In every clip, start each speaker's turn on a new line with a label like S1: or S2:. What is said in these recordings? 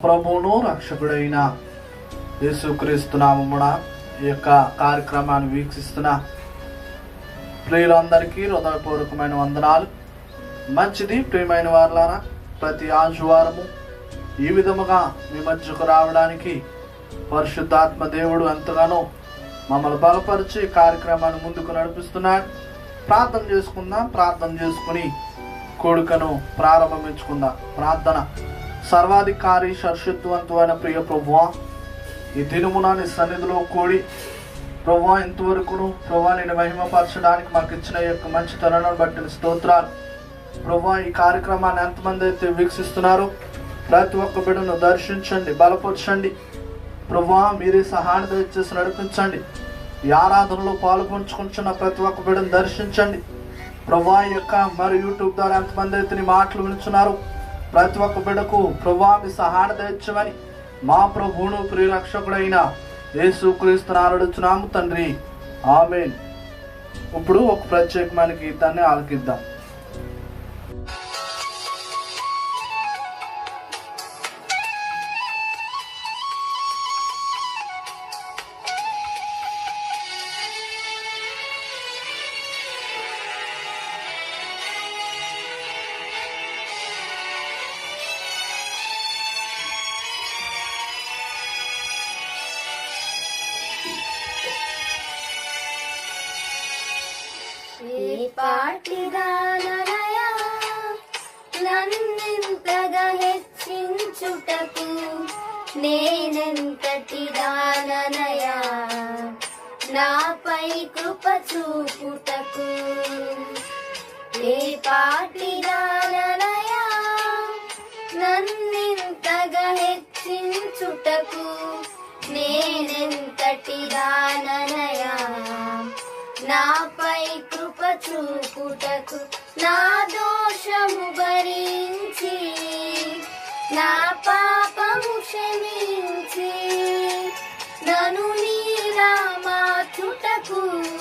S1: ప్రభువును రక్షకుడైన యేసుక్రీస్తు నామమున ఈ యొక్క కార్యక్రమాన్ని వీక్షిస్తున్న ప్రియులందరికీ హృదయపూర్వకమైన వందనాలు మంచిది ప్రియమైన వారులారా ప్రతి ఆశువారము ఈ విధముగా మీ మధ్యకు రావడానికి పరిశుద్ధాత్మ దేవుడు ఎంతగానో మమ్మల్ని బలపరిచి ఈ కార్యక్రమాన్ని ముందుకు నడిపిస్తున్నాడు ప్రార్థన చేసుకుందాం ప్రార్థన చేసుకుని కోడుకను ప్రారంభించుకుందాం ప్రార్థన సర్వాధికారి సర్షత్వంతమైన ప్రియ ప్రభువా ఈ దినమున నీ సన్నిధిలో కూడి ప్రభా ఇంతవరకును ప్రభా నేను మహిమపరచడానికి మాకు ఇచ్చిన ఈ యొక్క మంచి తరుణం బట్టిన స్తోత్రాలు ప్రభా ఈ కార్యక్రమాన్ని ఎంతమంది అయితే వీక్షిస్తున్నారో ప్రతి ఒక్క బిడ్డను దర్శించండి బలపరచండి ప్రభా మీరే సహాయం దయచేసి నడిపించండి ఈ ఆరాధనలో పాల్గొంచుకుంటున్న ప్రతి ఒక్క బిడ్డను దర్శించండి ప్రభా ఈ యొక్క మరి యూట్యూబ్ ద్వారా ఎంతమంది అయితే నీ మాటలు వినుచున్నారు ప్రతి ఒక్క బిడ్డకు ప్రభా మీ సహాయం దయచమని మా ప్రభువును ప్రియరక్షకుడైన యేసు క్రీస్తు అడుగుతున్నాము తండ్రి ఆమెన్ ఇప్పుడు ఒక ప్రత్యేకమైన గీతాన్ని ఆలకిద్దాం
S2: ఈ పాటిదాననయా నన్నెంతగా హెచ్చించుటకు నేనెంతటి దాననయా నాపై కృప చూపుటకు ఏ పాటిదాననయా నన్నెంతగా హెచ్చించుటకు నేనెంతటి దాననయా నాపై కృప చూపుటకు నా దోషము భరించి నా పాపము క్షమించి నను నీలా మార్చుటకు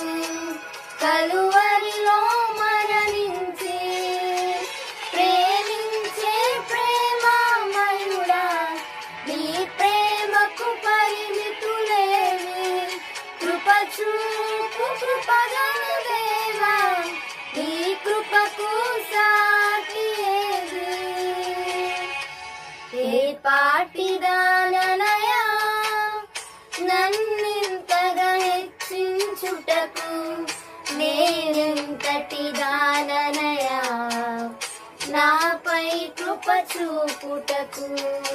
S2: కలువరిలో మరణించి ప్రేమించే ప్రేమామయుడా నీ ప్రేమకు పరిమితులేవి కృప చూపు కృపగల దేవా నీ కృపకు సాటి ఏది? ఏ పాటిదాననయా నన్నింతగా హెచ్చించుటకు నేనెంతటి దాననయా నాపై కృప చూపుటకు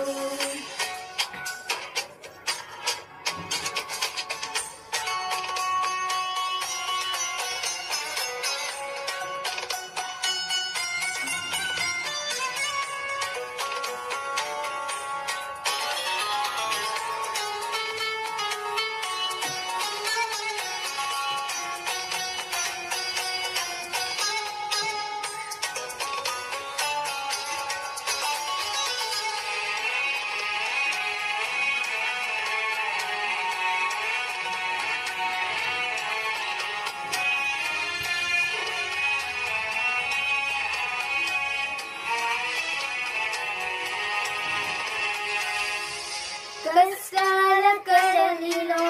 S2: కష్టాల కడలిలో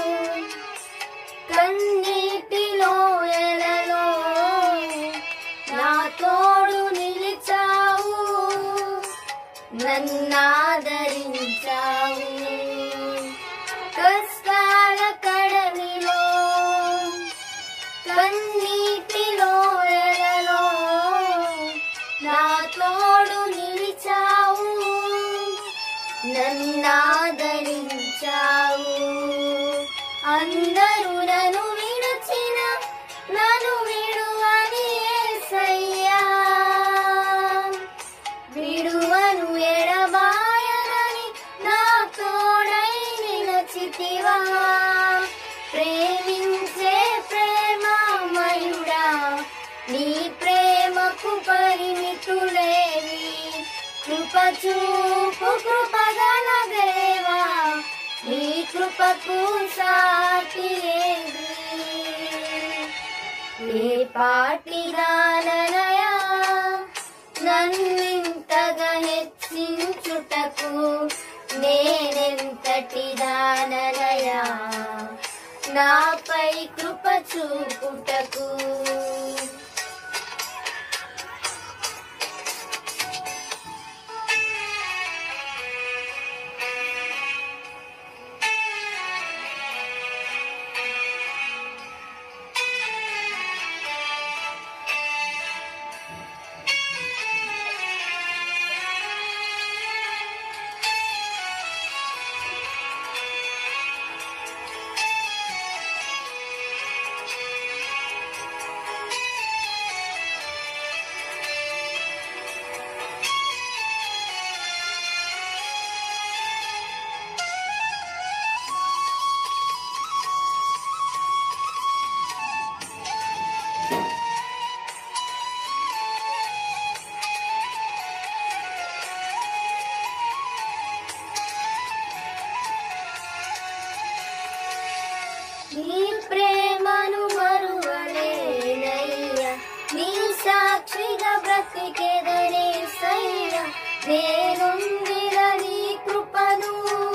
S2: కన్నీటిలో ఎలలో నా తోడు నిలిచావు నన్నాదరించావు కష్టాల కడలిలో కన్నీటిలో ఎలలో నా తోడు నిలిచావు నన్నాదరించావు అందరూ నన్ను విడచిన నన్ను విడువని యేసయ్యా విడువను ఎడబాయనని నా తోడై నిలచితివా ప్రేమించే ప్రేమమయుడా నీ ప్రేమకు పరిమితులేవి కృప చూపు కృపగల దేవా నీ కృపకు సాటి ఏది? ఏ పాటిదాననయా నన్నింతగా హెచ్చించుటకు నేనెంతటి దాననయా నాపై కృప చూపుటకు నీ ప్రేమను మరువలేనయ్యా నీ సాక్షిగా బ్రతికెదనే సయ్యా నేనుందిర నీ కృపను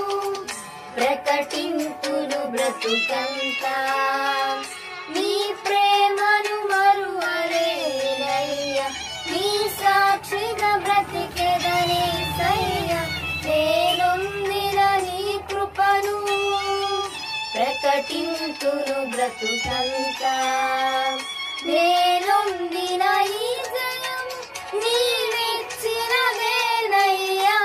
S2: ప్రకటింతును బ్రతుకంతా నీ ప్రేమను మరువలేనయ్యా నీ సాక్షిగా బ్రతికెదనే సయ్యా నేనుందిర నీ కృపను ప్రకటింతును బ్రతుకంతా నేనొందిన ఈ జయం నీవిచ్చినదేనయ్యా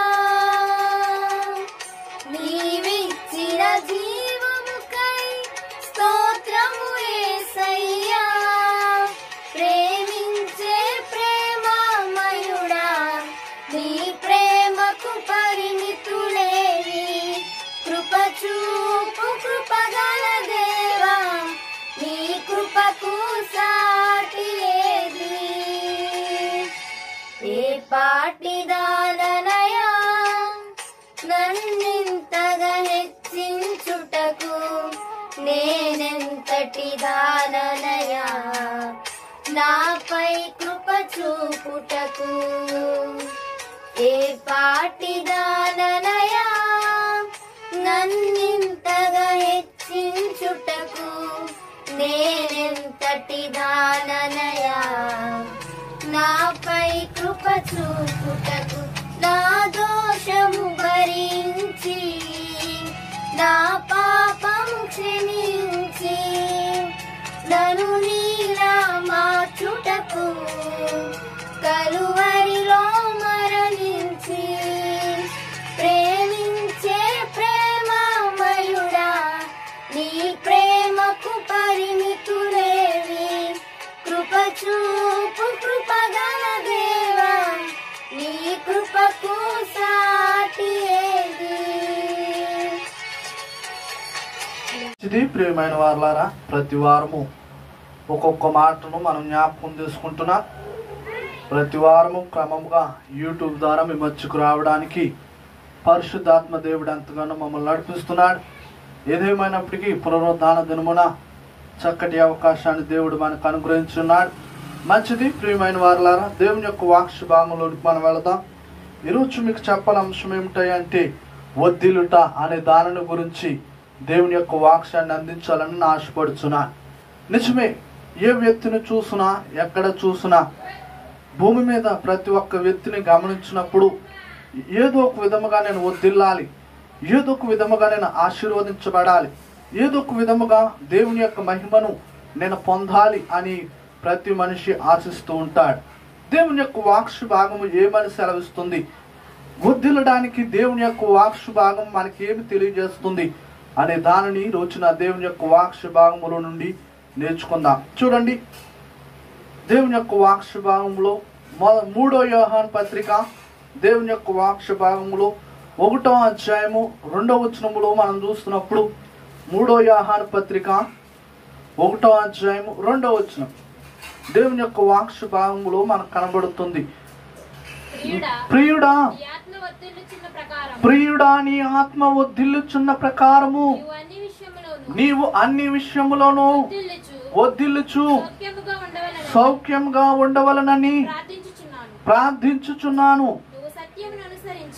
S2: నీవిచ్చిన జీవముకై స్తోత్రము యేసయ్యా ప్రేమించే ప్రేమమయుడా నీ ప్రేమకు పరిమితులేవి కృప చూపు కృపగల దేవా నీ కృపకు సాటి ఏది ఏ పాటిదాననయా నన్నింతగా హెచ్చించుటకు నేనెంతటి దాననయా నాపై కృప చూపుటకు ఏ పాటిదాననయా నన్నింతగా హెచ్చించుటకు నేనెంతటి దాననయా నాపై కృప చూపుటకు నా దోషము భరించి నా పాపము క్షమించి నను నీలా మార్చుటకు కలువరిలో మరణించి ప్రేమించే ప్రేమమయుడా నీ ప్రేమకు పరిమితులేవి కృప చూపు కృపగల దేవా నీ కృపకు సాటి ఏది
S1: ఇది ప్రియమైన వారులారా ప్రతి వారము ఒక్కొక్క మాటను మనం జ్ఞాపకం తీసుకుంటున్నాం ప్రతి వారము క్రమంగా యూట్యూబ్ ద్వారా మీ మధ్యకు రావడానికి పరిశుద్ధాత్మ దేవుడు ఎంతగానో మమ్మల్ని నడిపిస్తున్నాడు ఏదేమైనప్పటికీ పునరుద్ధాన దినమున చక్కటి అవకాశాన్ని దేవుడు మనకు అనుగ్రహించున్నాడు మంచిది ప్రియమైన వారులారా దేవుని యొక్క వాక్ష భాగంలోకి మనం వెళదాం ఈరోజు మీకు చెప్పాల అంశం ఏమిటంటే వద్దిలుట అనే దానిని గురించి దేవుని యొక్క వాక్యాన్ని అందించాలని నేను ఆశపడుచున్నాను నిజమే ఏ వ్యక్తిని చూసినా ఎక్కడ చూసినా భూమి మీద ప్రతి ఒక్క వ్యక్తిని గమనించినప్పుడు ఏదో ఒక విధముగా నేను వద్దిల్లాలి ఏదో ఒక విధముగా నేను ఆశీర్వదించబడాలి ఏదో ఒక విధముగా దేవుని యొక్క మహిమను నేను పొందాలి అని ప్రతి మనిషి ఆశిస్తూ ఉంటాడు దేవుని యొక్క వాక్ష భాగము ఏమని సెలవిస్తుంది వద్దిల్లడానికి దేవుని యొక్క వాక్ష భాగం మనకి ఏమి తెలియజేస్తుంది అనే దానిని ఈ రోజున దేవుని యొక్క వాక్ష భాగములో నుండి నేర్చుకుందాం చూడండి దేవుని యొక్క వాక్ష భాగంలో మొ- మూడో యోహాన్ పత్రిక దేవుని యొక్క వాక్ష భాగంలో ఒకటో అధ్యాయము రెండో వచనములో మనం చూస్తున్నప్పుడు మూడో యోహాన్ పత్రిక ఒకటో అధ్యాయము రెండో వచనం దేవుని యొక్క వాక్ష భాగంలో మనకు కనబడుతుంది
S3: ప్రియుడా
S1: ప్రియుడా
S3: ఈ ఆత్మ వర్ధిల్లుచున్న ప్రకారం
S1: ప్రియుడా నీ ఆత్మ వద్దిల్లుచున్న ప్రకారము
S3: నీవు అన్ని విషయములోను
S1: నీవు అన్ని విషయములోనూ
S3: వర్ధిల్లుచు
S1: వద్దిల్లుచు
S3: సౌఖ్యముగా ఉండవలెనని
S1: సౌఖ్యంగా ఉండవలనని
S3: ప్రార్థించుచున్నాను
S1: ప్రార్థించుచున్నాను
S3: నువ్వు సత్యమును అనుసరించి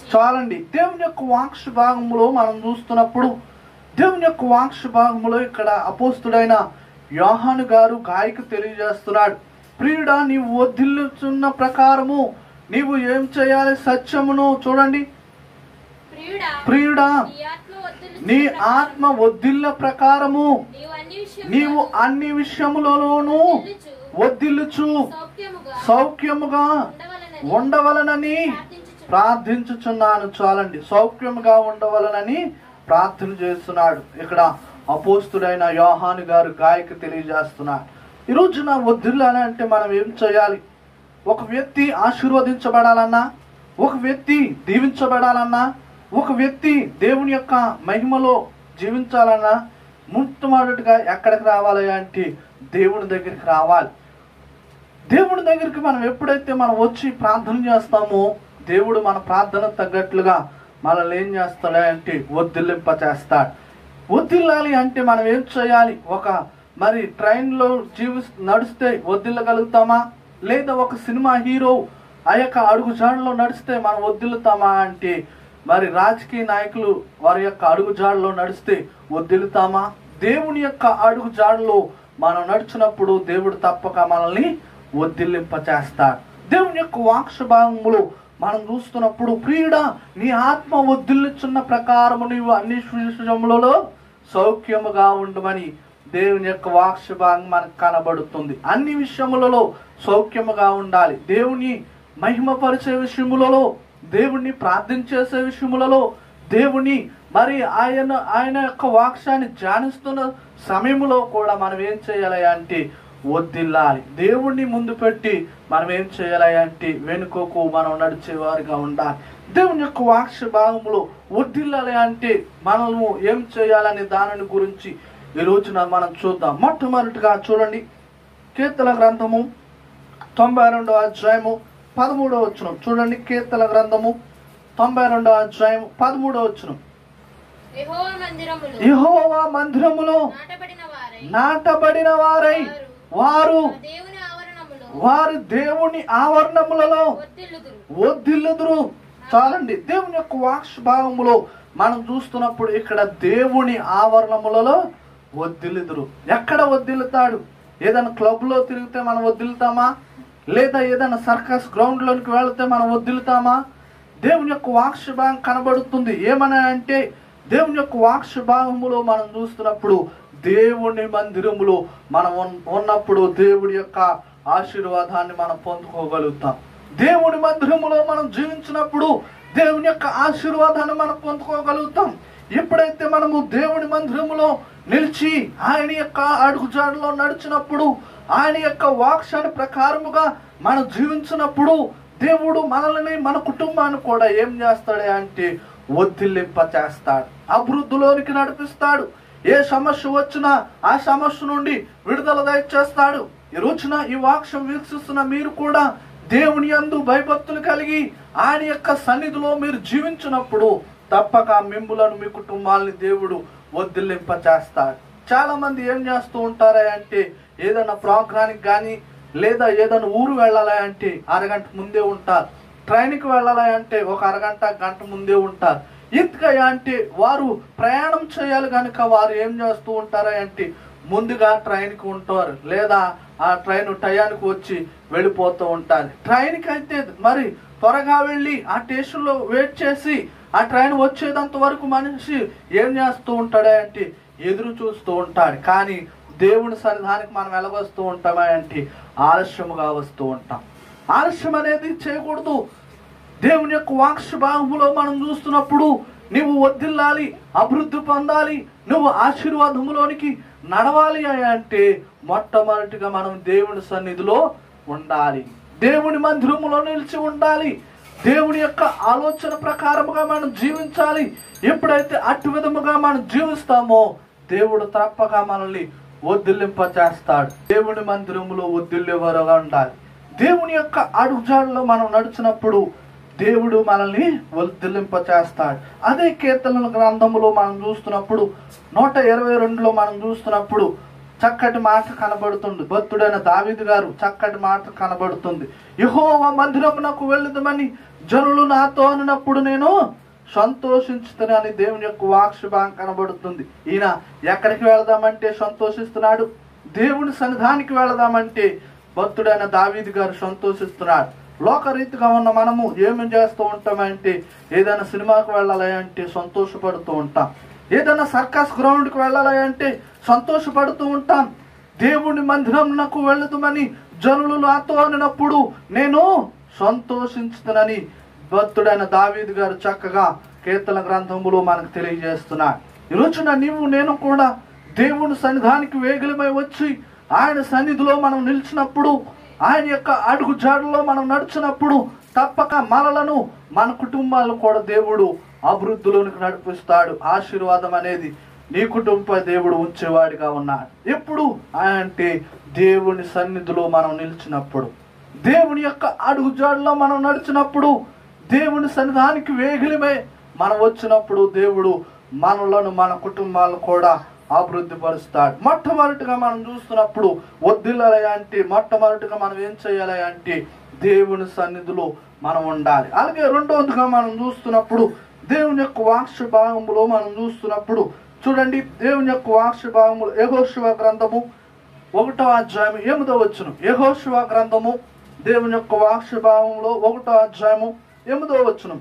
S1: చాలండి దేవుని యొక్క వాక్ష భాగంలో మనం చూస్తున్నప్పుడు దేవుని యొక్క వాక్ష భాగంలో ఇక్కడ అపోస్తుడైన యోహాను గారు గాయకు తెలియజేస్తున్నాడు ప్రియుడా నీవు వదిల్లుచున్న ప్రకారము నీవు ఏం చేయాలి సత్యమును చూడండి
S3: ప్రియుడా
S1: ప్రియుడా
S3: నీ ఆత్మ వద్దులు
S1: నీ ఆత్మ వద్దిల్ల ప్రకారము
S3: నీవు అన్ని విషయములను
S1: నీవు అన్ని విషయములలోనూ
S3: వదిలిచు,
S1: వద్దిల్లుచు
S3: సౌఖ్యముగా
S1: సౌఖ్యముగా
S3: ఉండవలనని
S1: ఉండవలనని
S3: ప్రార్థించుచు
S1: ప్రార్థించుచున్నాను చాలండి సౌఖ్యముగా ఉండవలనని ప్రార్థన చేస్తున్నాడు ఇక్కడ అపోస్తుడైన యోహాను గారు గాయకు తెలియజేస్తున్నాడు ఈ రోజున వద్దిల్లాలి అంటే మనం ఏం చేయాలి ఒక వ్యక్తి ఆశీర్వదించబడాలన్నా ఒక వ్యక్తి దీవించబడాలన్నా ఒక వ్యక్తి దేవుని యొక్క మహిమలో జీవించాలన్నా మొట్టమొదటిగా ఎక్కడికి రావాలి అంటే దేవుని దగ్గరికి రావాలి దేవుడి దగ్గరికి మనం ఎప్పుడైతే మనం వచ్చి ప్రార్థన చేస్తామో దేవుడు మన ప్రార్థన తగ్గట్లుగా మనల్ని ఏం చేస్తాడు అంటే ఒత్తిల్లింప చేస్తాడు ఒత్తిల్లాలి అంటే మనం ఏం చేయాలి ఒక మరి ట్రైన్లో జీవి నడిస్తే ఒత్తిల్లగలుగుతామా లేదా ఒక సినిమా హీరో ఆ యొక్క అడుగుజాడలో నడిస్తే మనం వద్దిల్లుతామా అంటే మరి రాజకీయ నాయకులు వారి యొక్క అడుగుజాడలో నడిస్తే వద్దిల్లుతామా దేవుని యొక్క అడుగుజాడలో మనం నడిచినప్పుడు దేవుడు తప్పక మనల్ని వద్దిల్లింప చేస్తాడు దేవుని యొక్క వాక్ష భాగములు మనం చూస్తున్నప్పుడు ప్రియుడ నీ ఆత్మ వద్దిల్లుచున్న ప్రకారము నీవు అన్ని విషయములలో సౌఖ్యముగా ఉండమని దేవుని యొక్క వాక్ష భాగం మనకు కనబడుతుంది అన్ని విషయములలో సౌఖ్యముగా ఉండాలి దేవుని మహిమపరిచే విషయములలో దేవుణ్ణి ప్రార్థించేసే విషయములలో దేవుని మరి ఆయన ఆయన యొక్క వాక్యాన్ని ధ్యానిస్తున్న సమయంలో కూడా మనం ఏం చేయాలి అంటే వద్దిల్లాలి దేవుణ్ణి ముందు పెట్టి మనం ఏం చేయాలి అంటే వెనుకకు మనం నడిచేవారుగా ఉండాలి దేవుని యొక్క వాక్ష భాగంలో వద్దిల్లాలి అంటే మనము ఏం చేయాలనే దానిని గురించి ఈ రోజున మనం చూద్దాం మొట్టమొదటిగా చూడండి కీర్తన గ్రంథము తొంభై రెండో అధ్యాయము పదమూడో వచ్చును చూడండి కీర్తన గ్రంథము తొంభై రెండో అధ్యాయం పదమూడో వచ్చును
S3: యెహోవా మందిరములో
S1: యెహోవా మందిరములో
S3: నాటబడిన వారై
S1: నాటబడిన వారై వారు
S3: ఆ దేవుని ఆవరణములో
S1: వారి దేవుని ఆవరణములలో
S3: వర్ధిల్లుదురు
S1: వద్దిల్లుదురు చాలండి దేవుని యొక్క వాక్ష భాగములో మనం చూస్తున్నప్పుడు ఇక్కడ దేవుని ఆవరణములలో వద్దిల్లుదురు ఎక్కడ వద్దిల్లుతాడు ఏదైనా క్లబ్ లో తిరిగితే మనం వద్దిల్లుతామా లేదా ఏదైనా సర్కస్ గ్రౌండ్ లోనికి వెళితే మనం వద్దిల్లుతామా దేవుని యొక్క వాక్ష భాగం కనబడుతుంది ఏమని అంటే దేవుని యొక్క వాక్ష భాగములో మనం చూస్తున్నప్పుడు దేవుని మందిరములో మనం ఉన్- ఉన్నప్పుడు దేవుడి యొక్క ఆశీర్వాదాన్ని మనం పొందుకోగలుగుతాం దేవుని మందిరములో మనం జీవించినప్పుడు దేవుని యొక్క ఆశీర్వాదాన్ని మనం పొందుకోగలుగుతాం ఎప్పుడైతే మనము దేవుని మందిరములో నిలిచి ఆయన యొక్క అడుగుజాడలో నడిచినప్పుడు ఆయన యొక్క వాక్యాన్ని ప్రకారముగా మనం జీవించినప్పుడు దేవుడు మనల్ని మన కుటుంబాన్ని కూడా ఏం చేస్తాడు అంటే ఒత్తిల్లింప చేస్తాడు అభివృద్ధిలోనికి నడిపిస్తాడు ఏ సమస్య వచ్చినా ఆ సమస్య నుండి విడుదల దయచేస్తాడు ఈ రోజున ఈ వాక్యం వీక్షిస్తున్న మీరు కూడా దేవుని యందు భయభక్తులు కలిగి ఆయన యొక్క సన్నిధిలో మీరు జీవించినప్పుడు తప్పక మిమ్ములను మీ కుటుంబాలని దేవుడు వదిలింప చేస్తాడు చాలా మంది ఏం చేస్తూ ఉంటారా అంటే ఏదైనా ప్రోగ్రానికి కానీ లేదా ఏదైనా ఊరు వెళ్ళాలి అంటే అరగంట ముందే ఉంటారు ట్రైన్కి వెళ్ళాలి అంటే ఒక అరగంట గంట ముందే ఉంటారు ఎందుకయ్యా అంటే వారు ప్రయాణం చేయాలి కనుక వారు ఏం చేస్తూ ఉంటారా అంటే ముందుగా ట్రైన్కి ఉంటారు లేదా ఆ ట్రైన్ టయానికి వచ్చి వెళ్ళిపోతూ ఉంటారు ట్రైన్కి అయితే మరి త్వరగా వెళ్ళి ఆ స్టేషన్లో వెయిట్ చేసి ఆ ట్రైన్ వచ్చేదంత వరకు మనిషి ఏం చేస్తూ ఉంటాడా అంటే ఎదురు చూస్తూ ఉంటాడు కానీ దేవుని సన్నిధానికి మనం ఎలా వస్తూ ఉంటామా అంటే ఆలస్యముగా వస్తూ ఉంటాం ఆలస్యం అనేది చేయకూడదు దేవుని యొక్క వాక్ష భాగములో మనం చూస్తున్నప్పుడు నువ్వు వర్ధిల్లాలి అభివృద్ధి పొందాలి నువ్వు ఆశీర్వాదములోనికి నడవాలి అని అంటే మొట్టమొదటిగా మనం దేవుని సన్నిధిలో ఉండాలి దేవుని మందిరములో నిలిచి ఉండాలి దేవుని యొక్క ఆలోచన ప్రకారముగా మనం జీవించాలి ఎప్పుడైతే అటు విధముగా మనం జీవిస్తామో దేవుడు తప్పక మనల్ని వదిలింప చేస్తాడు దేవుని మందిరములో వదిలేవారుగా ఉండాలి దేవుని యొక్క అడుగుజాడలో మనం నడిచినప్పుడు దేవుడు మనల్ని వదిలింప చేస్తాడు అదే కీర్తనల గ్రంథములో మనం చూస్తున్నప్పుడు నూట ఇరవై రెండులో మనం చూస్తున్నప్పుడు చక్కటి మాట కనబడుతుంది భక్తుడైన దావీదు గారు చక్కటి మాట కనబడుతుంది యహోవ మందిరమునకు వెళ్ళుదమని జనులు నాతో అన్నప్పుడు నేను సంతోషించుతాను అని దేవుని యొక్క వాక్షభాగం కనబడుతుంది ఈయన ఎక్కడికి వెళదామంటే సంతోషిస్తున్నాడు దేవుని సన్నిధానికి వెళదామంటే భక్తుడైన దావీది గారు సంతోషిస్తున్నాడు లోకరీతిగా ఉన్న మనము ఏమి చేస్తూ ఉంటామంటే ఏదైనా సినిమాకి వెళ్ళాలి అంటే సంతోషపడుతూ ఉంటాం ఏదైనా సర్కస్ గ్రౌండ్కి వెళ్ళాలి అంటే సంతోషపడుతూ ఉంటాం దేవుని మందిరంనకు వెళ్ళదుమని జనులు నాతో అనినప్పుడు నేను సంతోషించుతానని భక్తుడైన దావీదు గారు చక్కగా కీర్తన గ్రంథములో మనకు తెలియజేస్తున్నాడు ఈ రోజున నీవు నేను కూడా దేవుని సన్నిధానికి వేగులమై వచ్చి ఆయన సన్నిధిలో మనం నిలిచినప్పుడు ఆయన యొక్క అడుగు జాడలో మనం నడిచినప్పుడు తప్పక మనలను మన కుటుంబాలను కూడా దేవుడు అభివృద్ధిలోనికి నడిపిస్తాడు ఆశీర్వాదం అనేది నీ కుటుంబ దేవుడు ఉంచేవాడిగా ఉన్నాడు ఎప్పుడు అంటే దేవుని సన్నిధిలో మనం నిలిచినప్పుడు దేవుని యొక్క అడుగు జాడలో మనం నడిచినప్పుడు దేవుని సన్నిధానికి వేగిలిమే మనం వచ్చినప్పుడు దేవుడు మనలను మన కుటుంబాలను కూడా అభివృద్ధి పరుస్తాడు మొట్టమొదటిగా మనం చూస్తున్నప్పుడు వద్దిల్లాలి అంటే మొట్టమొదటిగా మనం ఏం చేయాలి అంటే దేవుని సన్నిధిలో మనం ఉండాలి అలాగే రెండవదిగా మనం చూస్తున్నప్పుడు దేవుని యొక్క వాక్ష భాగంలో మనం చూస్తున్నప్పుడు చూడండి దేవుని యొక్క వాక్ష భాగములు యెహోషువ గ్రంథము ఒకటో అధ్యాయం ఎనిమిదో వచ్చును యెహోషువ గ్రంథము దేవుని యొక్క వాక్ష భాగంలో ఒకటో అధ్యాయము ఎనిమిదో వచ్చును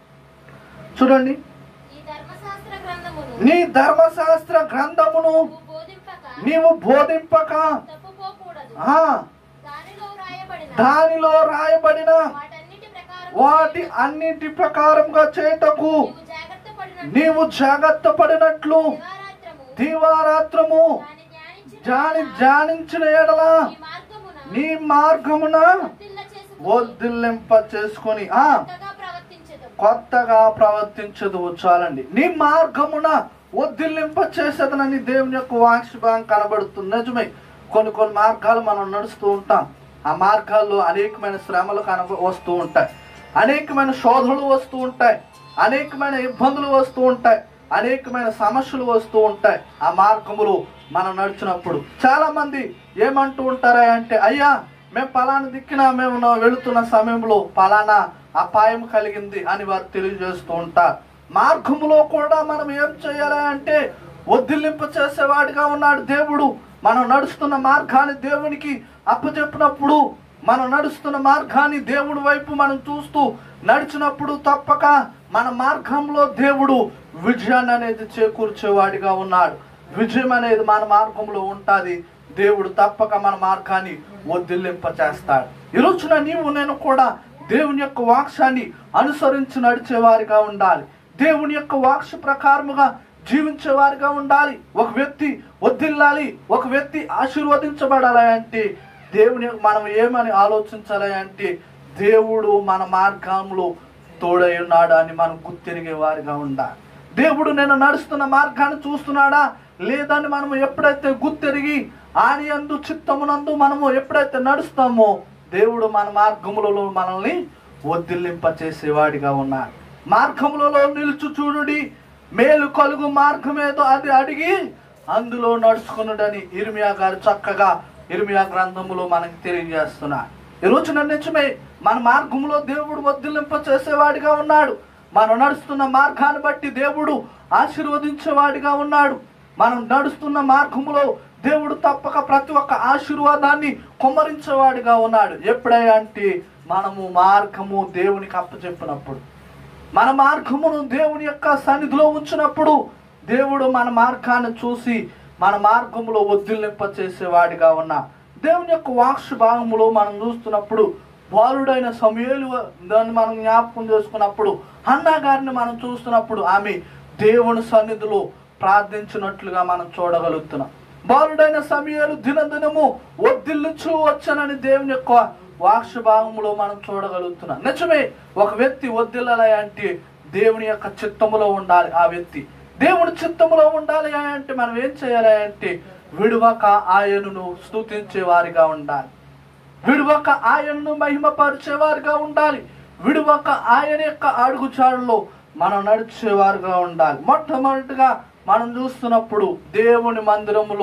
S1: చూడండి
S3: ఈ ధర్మశాస్త్ర గ్రంథమును
S1: నీ ధర్మశాస్త్ర గ్రంథమును
S3: నువ్వు బోధింపక
S1: నీవు బోధింపక
S3: తప్పుపోకూడదు
S1: ఆ,
S3: దానిలో వ్రాయబడిన
S1: దానిలో రాయబడిన
S3: వాటన్నిటి ప్రకారం
S1: వాటి అన్నిటి ప్రకారంగా చేటకు
S3: నీవు జాగ్రత్త పడినట్టు
S1: నీవు జాగ్రత్త పడినట్లు
S3: దివారాత్రము
S1: దీవారాత్రము
S3: దాని ధ్యానించిన
S1: జాని ధ్యానించిన ఎడల
S3: ఈ మార్గమున
S1: నీ మార్గమున
S3: వర్ధిల్ల చేసుకుని
S1: వర్ధిల్లింప చేసుకొని ఆ
S3: కొత్తగా ప్రవర్తించదు
S1: కొత్తగా ప్రవర్తించదు చాలండి నీ మార్గమున వదిలింప చేసేదనని దేవుని యొక్క వాక్స్భాగం కనబడుతుంది నిజమే కొన్ని కొన్ని మార్గాలు మనం నడుస్తూ ఉంటాం ఆ మార్గాల్లో అనేకమైన శ్రమలు కనబ వస్తూ ఉంటాయి అనేకమైన శోధనలు వస్తూ ఉంటాయి అనేకమైన ఇబ్బందులు వస్తూ ఉంటాయి అనేకమైన సమస్యలు వస్తూ ఉంటాయి ఆ మార్గములు మనం నడిచినప్పుడు చాలా మంది ఏమంటూ ఉంటారా అంటే అయ్యా మేము పలానా దిక్కిన మేము నా- వెళుతున్న సమయంలో పలానా అపాయం కలిగింది అని వారు తెలియజేస్తూ ఉంటారు మార్గములో కూడా మనం ఏం చేయాలి అంటే వదిలింప చేసేవాడిగా ఉన్నాడు దేవుడు మనం నడుస్తున్న మార్గాన్ని దేవునికి అప్పచెప్పినప్పుడు మనం నడుస్తున్న మార్గాన్ని దేవుడి వైపు మనం చూస్తూ నడిచినప్పుడు తప్పక మన మార్గంలో దేవుడు విజయాన్ని అనేది చేకూర్చేవాడిగా ఉన్నాడు విజయం అనేది మన మార్గంలో ఉంటుంది దేవుడు తప్పక మన మార్గాన్ని వదిలింప చేస్తాడు ఈ రోజున నీవు నేను కూడా దేవుని యొక్క వాక్యాన్ని అనుసరించి నడిచేవారిగా ఉండాలి దేవుని యొక్క వాక్ష ప్రకారముగా జీవించేవారిగా ఉండాలి ఒక వ్యక్తి వదిల్లాలి ఒక వ్యక్తి ఆశీర్వదించబడాలి అంటే దేవుని మనం ఏమని ఆలోచించాలి అంటే దేవుడు మన మార్గంలో తోడై ఉన్నాడు అని మనం గుర్తిరిగే వారిగా ఉండాలి దేవుడు నేను నడుస్తున్న మార్గాన్ని చూస్తున్నాడా లేదని మనం ఎప్పుడైతే గుర్తెరిగి ఆయన యందు చిత్తమునందు మనము ఎప్పుడైతే నడుస్తామో దేవుడు మన మార్గములలో మనల్ని వదిలింప చేసేవాడిగా ఉన్నాడు మార్గములలో నిలుచు చూడుడి మేలు కలుగు మార్గమేదో అది అడిగి అందులో నడుచుకున్నాడని ఇర్మియా గారు చక్కగా ఇర్మియా గ్రంథములో మనకి తెలియజేస్తున్నాడు ఈ రోజున నిజమే మన మార్గంలో దేవుడు వదిలింప చేసేవాడిగా ఉన్నాడు మనం నడుస్తున్న మార్గాన్ని బట్టి దేవుడు ఆశీర్వదించేవాడిగా ఉన్నాడు మనం నడుస్తున్న మార్గములో దేవుడు తప్పక ప్రతి ఒక్క ఆశీర్వాదాన్ని కుమ్మరించేవాడిగా ఉన్నాడు ఎప్పుడైనా అంటే మనము మార్గము దేవునికి అప్పచెప్పినప్పుడు మన మార్గమును దేవుని యొక్క సన్నిధిలో ఉంచినప్పుడు దేవుడు మన మార్గాన్ని చూసి మన మార్గములో వదిలింప చేసేవాడిగా ఉన్నా దేవుని యొక్క వాక్ష భాగములో మనం చూస్తున్నప్పుడు బాలుడైన సమయలు దాన్ని మనం జ్ఞాపకం చేసుకున్నప్పుడు అన్నా గారిని మనం చూస్తున్నప్పుడు ఆమె దేవుని సన్నిధిలో ప్రార్థించినట్లుగా మనం చూడగలుగుతున్నాం బాలుడైన సమయాలు దినదినము వద్దిల్లుచు వచ్చనని దేవుని యొక్క వాక్ష భాగములో మనం చూడగలుగుతున్నాం నిజమే ఒక వ్యక్తి వద్దిల్లాలి అంటే దేవుని యొక్క చిత్తములో ఉండాలి ఆ వ్యక్తి దేవుని చిత్తములో ఉండాలి అంటే మనం ఏం చేయాలి అంటే విడువక ఆయనను స్తుతించే వారిగా ఉండాలి విడువక ఆయనను మహిమపరిచేవారుగా ఉండాలి విడువక ఆయన యొక్క అడుగుచాడులో మనం నడిచేవారుగా ఉండాలి మొట్టమొదటిగా మనం చూస్తున్నప్పుడు దేవుని మందిరములో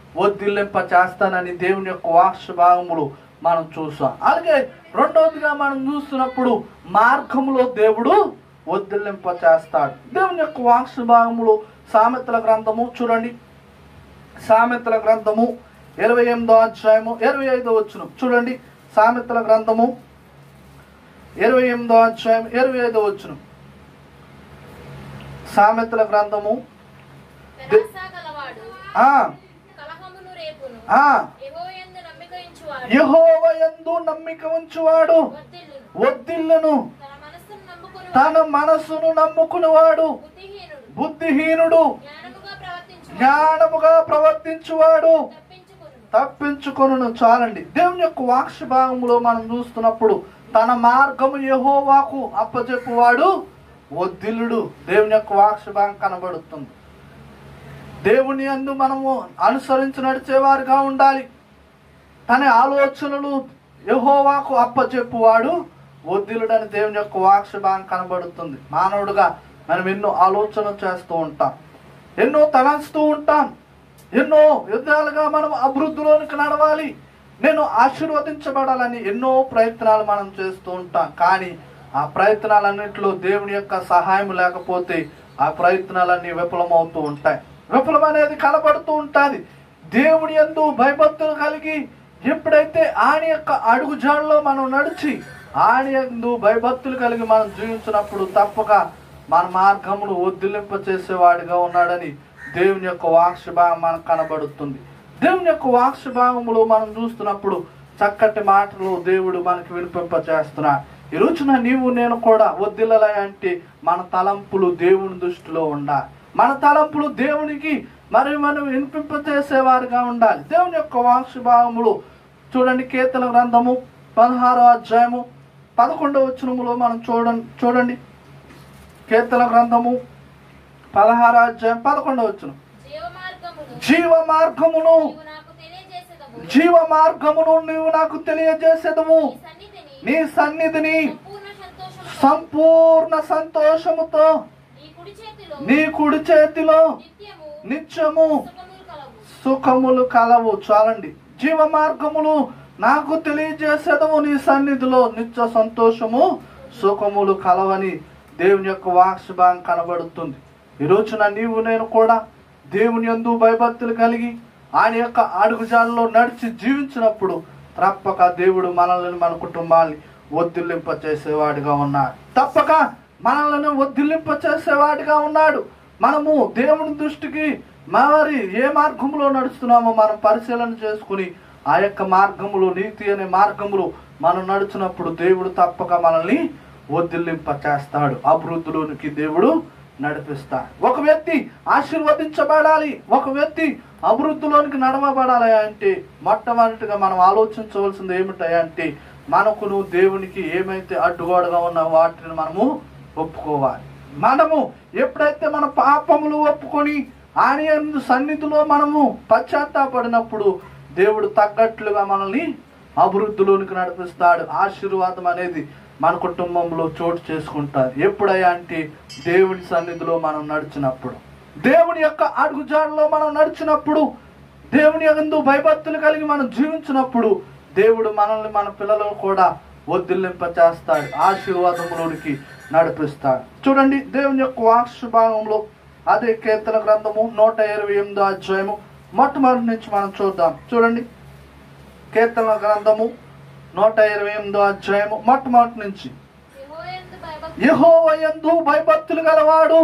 S1: వర్ధిల్లింప చేస్తానని దేవుని యొక్క వాక్ష భాగములు మనం చూసాం అలాగే రెండవదిగా మనం చూస్తున్నప్పుడు మార్గములో దేవుడు వర్ధిల్లింప చేస్తాడు దేవుని యొక్క వాక్ష భాగములు సామెతల గ్రంథము చూడండి సామెతల గ్రంథము ఇరవై ఎనిమిదో అధ్యాయము ఇరవై ఐదో వచ్చును చూడండి సామెతల గ్రంథము ఇరవై ఎనిమిదో అధ్యాయం ఇరవై ఐదో వచ్చును సామెతల గ్రంథము
S3: పెరాస గలవాడు
S1: ఆ
S3: కలహమును రేపును
S1: ఆ
S3: యెహోయందు నమ్మిక ఉంచువాడు
S1: యెహోవ యందు నమ్మిక ఉంచువాడు
S3: వర్ధిల్లును
S1: వద్దిల్లును
S3: తన మనస్సును నమ్ముకుని
S1: తన మనసును నమ్ముకునేవాడు
S3: బుద్ధిహీనుడు
S1: బుద్ధిహీనుడు
S3: జ్ఞానముగా ప్రవర్తించు
S1: జ్ఞానముగా ప్రవర్తించువాడు
S3: తప్పించుకును
S1: తప్పించుకొనును చాలండి దేవుని యొక్క వాక్ష భాగంలో మనం చూస్తున్నప్పుడు తన మార్గము యెహోవాకు అప్పచెప్పువాడు వద్దిల్లుడు దేవుని యొక్క వాక్ష భాగం కనబడుతుంది దేవుని అందు మనము అనుసరించి నడిచేవారుగా ఉండాలి తన ఆలోచనలు యెహోవాకు అప్పచెప్పువాడు వద్దిలుడని దేవుని యొక్క వాక్ష భాగం కనబడుతుంది మానవుడుగా మనం ఎన్నో ఆలోచనలు చేస్తూ ఉంటాం ఎన్నో తలంచుతూ ఉంటాం ఎన్నో యుద్ధాలుగా మనం అభివృద్ధిలోనికి నడవాలి నేను ఆశీర్వదించబడాలని ఎన్నో ప్రయత్నాలు మనం చేస్తూ ఉంటాం కానీ ఆ ప్రయత్నాలన్నింటిలో దేవుని యొక్క సహాయం లేకపోతే ఆ ప్రయత్నాలన్నీ విఫలమవుతూ ఉంటాయి విఫలం అనేది కనబడుతూ ఉంటుంది దేవుని ఎందు భయభక్తులు కలిగి ఎప్పుడైతే ఆయన యొక్క అడుగుజాడలో మనం నడిచి ఆయన ఎందు భయభక్తులు కలిగి మనం జీవించినప్పుడు తప్పక మన మార్గమును వదిలింప చేసేవాడిగా ఉన్నాడని దేవుని యొక్క వాక్ష భాగం మనకు కనబడుతుంది దేవుని యొక్క వాక్ష భాగములో మనం చూస్తున్నప్పుడు చక్కటి మాటలు దేవుడు మనకి వినిపింప చేస్తున్నాడు ఈ రోజున నీవు నేను కూడా వద్దిల్లలే అంటే మన తలంపులు దేవుని దృష్టిలో ఉండాలి మన తలంపులు దేవునికి మరి మనం వినిపింపజేసేవారుగా ఉండాలి దేవుని యొక్క వాక్ష భాగములు చూడండి కీర్తన గ్రంథము పదహారో అధ్యాయము పదకొండవ వచనములో మనం చూడండి చూడండి కీర్తన గ్రంథము పదహారో అధ్యాయం పదకొండవ వచనం
S3: జీవ మార్గమును
S1: జీవ మార్గమును
S3: నీవు నాకు తెలియజేసేదవు
S1: జీవ మార్గమును నీవు నాకు తెలియజేసేదము
S3: నీ సన్నిధిని
S1: నీ సన్నిధిని
S3: సంపూర్ణ సంతోషముతో
S1: సంపూర్ణ సంతోషముతో
S3: నీ కుడి చేతిలో
S1: నీ కుడి చేతిలో
S3: నిత్యము
S1: నిత్యము
S3: సుఖములు కలవు
S1: సుఖములు కలవు చాలండి జీవ మార్గములు నాకు తెలియజేసేదము నీ సన్నిధిలో నిత్య సంతోషము సుఖములు కలవని దేవుని యొక్క వాక్సభాగం కనబడుతుంది ఈ రోజున నీవు నేను కూడా దేవుని యందు భయభక్తులు కలిగి ఆయన యొక్క అడుగుజాలలో నడిచి జీవించినప్పుడు తప్పక దేవుడు మనల్ని మన కుటుంబాన్ని ఒత్తిల్లింప చేసేవాడిగా ఉన్నాడు తప్పక మనల్ని ఒత్తిల్లింప చేసేవాడిగా ఉన్నాడు మనము దేవుని దృష్టికి మరి ఏ మార్గంలో నడుస్తున్నామో మనం పరిశీలన చేసుకుని ఆ యొక్క మార్గములు నీతి అనే మార్గములు మనం నడుచున్నప్పుడు దేవుడు తప్పక మనల్ని ఒత్తిల్లింప చేస్తాడు అభివృద్ధిలోనికి దేవుడు నడిపిస్తాడు ఒక వ్యక్తి ఆశీర్వదించబడాలి ఒక వ్యక్తి అభివృద్ధిలోనికి నడవబడాలి అంటే మొట్టమొదటిగా మనం ఆలోచించవలసింది ఏమిటంటే మనకును దేవునికి ఏమైతే అడ్డుగోడగా ఉన్న వాటిని మనము ఒప్పుకోవాలి మనము ఎప్పుడైతే మన పాపములు ఒప్పుకొని ఆయన యందు సన్నిధిలో మనము పశ్చాత్తాపడినప్పుడు దేవుడు తగ్గట్లుగా మనల్ని అభివృద్ధిలోనికి నడిపిస్తాడు ఆశీర్వాదం అనేది మన కుటుంబంలో చోటు చేసుకుంటారు ఎప్పుడయ్యా అంటే దేవుని సన్నిధిలో మనం నడిచినప్పుడు దేవుని యొక్క అడుగుజాడలో మనం నడిచినప్పుడు దేవుని యందు భయభక్తులు కలిగి మనం జీవించినప్పుడు దేవుడు మనల్ని మన పిల్లలను కూడా వదిలింప చేస్తాడు ఆశీర్వాదములోనికి నడిపిస్తాడు చూడండి దేవుని యొక్క వాక్ష భాగంలో అదే కీర్తన గ్రంథము నూట ఇరవై ఎనిమిదో అధ్యాయము మొట్టమొదటి నుంచి మనం చూద్దాం చూడండి కీర్తన గ్రంథము నూట ఇరవై ఎనిమిదో అధ్యాయము మొట్టమొదటి నుంచి
S3: యెహోయందు భయభక్తి
S1: యహోవయందు భయభక్తులు గలవాడు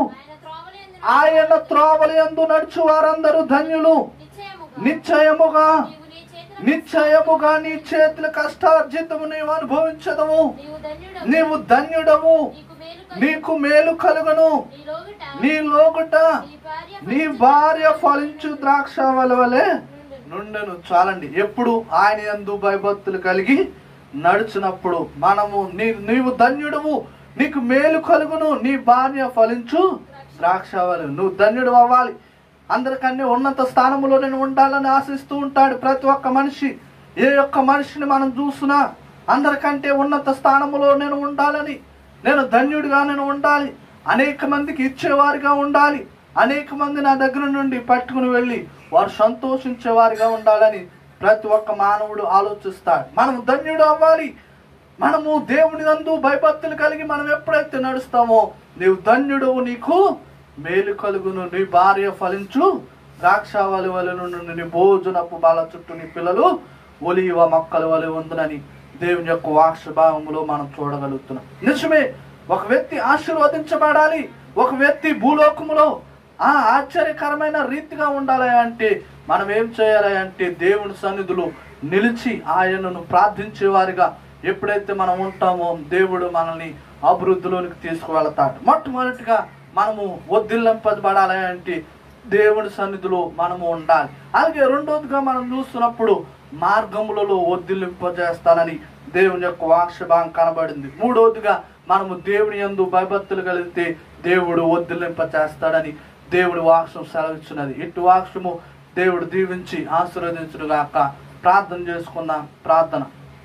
S3: ఆయన త్రోవలందు
S1: ఆయన త్రోవలయందు నడుచు వారందరూ ధన్యులు
S3: నిశ్చయముగా
S1: నిశ్చయముగా
S3: నీవు నీ చేతుల
S1: నిశ్చయముగా నీ చేతుల కష్టార్జితము నీవు అనుభవించదము
S3: నీవు ధన్యుడవు
S1: నీవు ధన్యుడవు
S3: నీకు మేలు కలుగు.
S1: నీకు మేలు కలుగును
S3: నీ లోగిట
S1: నీ లోగుట
S3: నీ భార్య
S1: నీ భార్య ఫలించు ద్రాక్ష వలవలే నుండెను చాలండి ఎప్పుడు ఆయన యందు భయభక్తులు కలిగి నడిచినప్పుడు మనము నీ నీవు ధన్యుడవు నీకు మేలు కలుగును నీ భార్య ఫలించు ద్రాక్ష వలె నువ్వు ధన్యుడు అవ్వాలి అందరికన్నా ఉన్నత స్థానంలో నేను ఉండాలని ఆశిస్తూ ఉంటాడు ప్రతి ఒక్క మనిషి ఏ ఒక్క మనిషిని మనం చూసినా అందరికంటే ఉన్నత స్థానంలో నేను ఉండాలని నేను ధన్యుడిగా నేను ఉండాలి అనేక మందికి ఇచ్చేవారిగా ఉండాలి అనేక మంది నా దగ్గర నుండి పట్టుకుని వెళ్ళి వారు సంతోషించే వారిగా ఉండాలని ప్రతి ఒక్క మానవుడు ఆలోచిస్తాడు మనం ధన్యుడు అవ్వాలి మనము దేవుని నందు భయభక్తులు కలిగి మనం ఎప్పుడైతే నడుస్తామో నీవు ధన్యుడు నీకు మేలు కలుగును నీ భార్య ఫలించు ద్రాక్షావళి వలె నుండి నీ భోజనపు బాల చుట్టూ నీ పిల్లలు ఒలివ మొక్కల వలె ఉందని దేవుని యొక్క వాక్షభావములో మనం చూడగలుగుతున్నాం నిజమే ఒక వ్యక్తి ఆశీర్వదించబడాలి ఒక వ్యక్తి భూలోకములో ఆ ఆశ్చర్యకరమైన రీతిగా ఉండాలి అంటే మనం ఏం చేయాలి అంటే దేవుని సన్నిధిలో నిలిచి ఆయనను ప్రార్థించే వారిగా ఎప్పుడైతే మనం ఉంటామో దేవుడు మనల్ని అభివృద్ధిలోనికి తీసుకువెళతాడు మొట్టమొదటిగా మనము వద్దిల్లింపబడాలి అంటే దేవుని సన్నిధిలో మనము ఉండాలి అలాగే రెండోదిగా మనం చూస్తున్నప్పుడు మార్గములలో వద్దిల్లింపజేస్తానని దేవుని యొక్క వాక్షభాగం కనబడింది మూడోదిగా మనము దేవుని యందు భయభక్తులు కలిగితే దేవుడు వద్దిల్లింప చేస్తాడని దేవుడి వాక్షం సెలవిచ్చినది ఇటు వాక్షము దేవుడు దీవించి ఆశీర్వదించుడుగాక ప్రార్థన చేసుకుందాం ప్రార్థన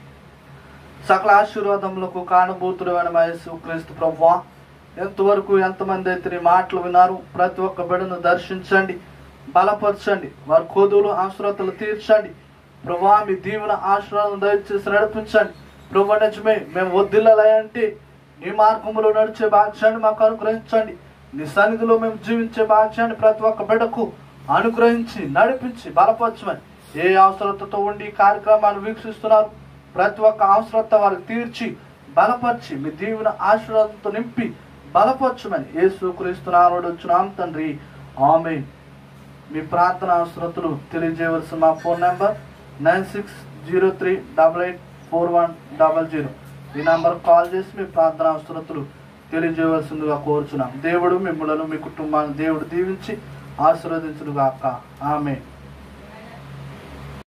S1: సకల ఆశీర్వాదములకు కారణభూతుడు మహేసు క్రీస్తు ప్రభువా ఎంతవరకు ఎంతమంది అయితే నీ మాటలు విన్నారు ప్రతి ఒక్క బిడ్డను దర్శించండి బలపరచండి వారి కోదులు ఆశ్రతలు తీర్చండి ప్రభా మీ దీవెన ఆశీర్వాదం దయచేసి నడిపించండి ప్రభు నిజమే మేము వద్దిల్లాలంటే నీ మార్గంలో నడిచే భాగ్యాన్ని మాకు అనుగ్రహించండి నీ సన్నిధిలో మేము జీవించే భాగ్యాన్ని ప్రతి ఒక్క బిడ్డకు అనుగ్రహించి నడిపించి బలపరచమని ఏ అవసరతతో ఉండి ఈ కార్యక్రమాన్ని వీక్షిస్తున్నారు ప్రతి ఒక్క అవసరత వారికి తీర్చి బలపరిచి మీ దీవెన ఆశీర్వాదంతో నింపి బలపరచమని యేసు క్రీస్తునారుడు వచ్చినాం తండ్రి ఆమె మీ ప్రార్థన అవసరతలు తెలియజేయవలసిన మా phone number nine six zero three double eight four one double zero ఈ నెంబర్ కాల్ చేసి మీ ప్రార్థన అవసరతలు తెలియజేయవలసిందిగా కోరుచున్నాం దేవుడు మిమ్మలను మీ కుటుంబాన్ని దేవుడు దీవించి ఆశీర్వదించుడుగాక ఆమె